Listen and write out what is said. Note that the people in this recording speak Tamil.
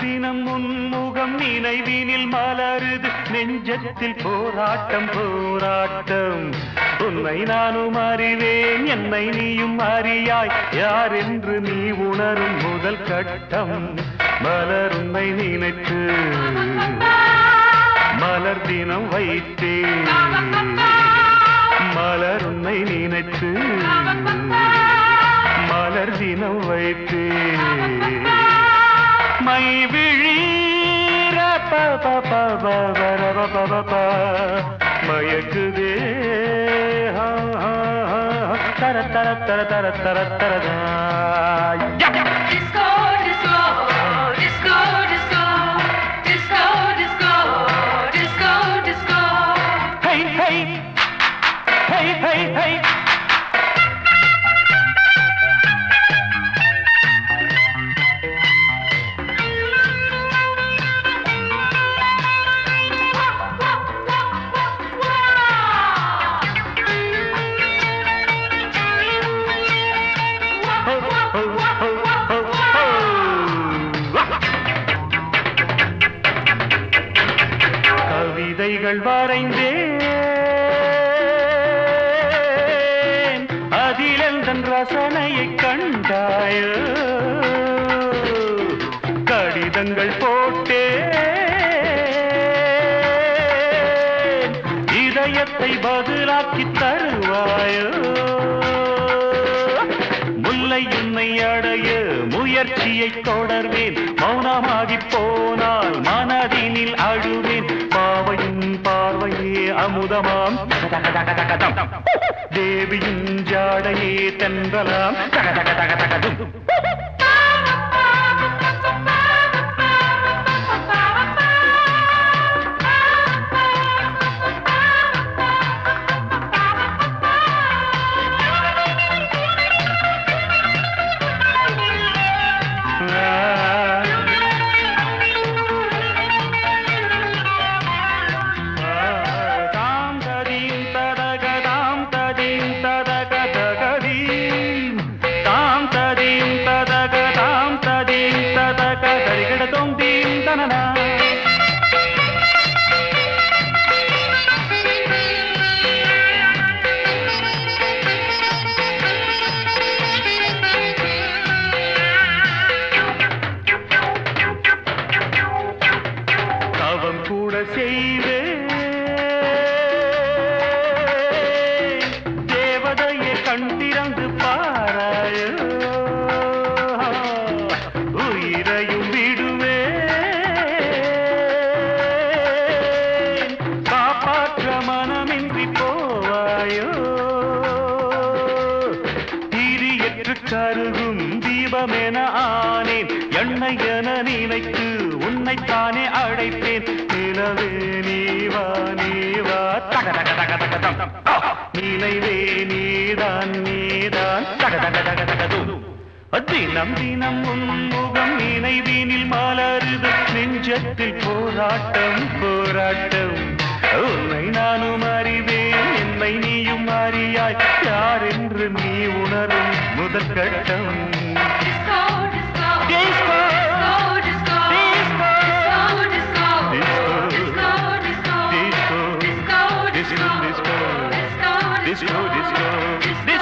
தினம் உன்முகம் நினைவினில் மலருது நெஞ்சத்தில் போராட்டம் போராட்டம் உன்னை நானும் அறிவேன் என்னை நீயும் அறியாய் யார் என்று நீ உணரும் முதல் கட்டம் மலர் உன்னை நினைத்து மலர் தினம் வைத்தேன் மலர் உன்னை நினைத்து மலர் தினம் வைத்தேன் மை விழீர ப ப ப ப ப ர ப ப ப ப. மயக்குதே ஹா, ஹா, ஹா. தர தர தர தர தர தர தா. யா, யா. Disco, disco, disco, disco, disco, disco, disco, disco. ஹை ஹை ஹை ஹை ஹை ஹோ, ஹோ, ஹோ, ஹோ, ஹோ. கவிதைகள் வரைந்தேன் அதிலெந்தன் ரசனையை கண்டாயோ கடிதங்கள் போட்டேன் இதயத்தை பதிலாக்கி தருவாயோ முல்லை உன்னை அடைய முயற்சியை தொடர்வேன் மௌனமாகி போனால் மனதினில் அழுவேன் பாவையின் பார்வையே அமுதமாம் தக தக தக தக தம். தேவியின் ஜாடையே தென்றலாம் தக தக தக தக தும். தாம் ததீம் ததக தாம் ததீம் ததக தகதீம் தாம் ததீம் ததக தாம் ததீம் ததக தரிகிடதோம் தீம் தனனா தவம் கூட செய்வேன் தேவதையை கண்டிரந்து பாராயோ உயிரையும் விடுவேன் காப்பாற்ற மனமின்றி போவாயோ திரியற்று கருகும் தீபமென ஆனேன் எண்ணெய் என நினைத்து உன்னைத்தானே அழைப்பேன் நிலவே நீவா நீவா தக தக தக தக தம் ஆ! நினைவே நீதான் நீதான் தக தக தக தக தும் தினம் தினம் உன்முகம் நினைவினில் மலருது நெஞ்சத்தில் போராட்டம் போராட்டம் உன்னை நானும் அறிவேன் என்னை நீயும் அறியாய் யார் என்று நீ உணரும் முதல் கட்டம் Disco, disco, Disco. disco, disco, Disco. disco, disco, disco, Disco. disco, disco, Disco, disco. disco, Disco, disco.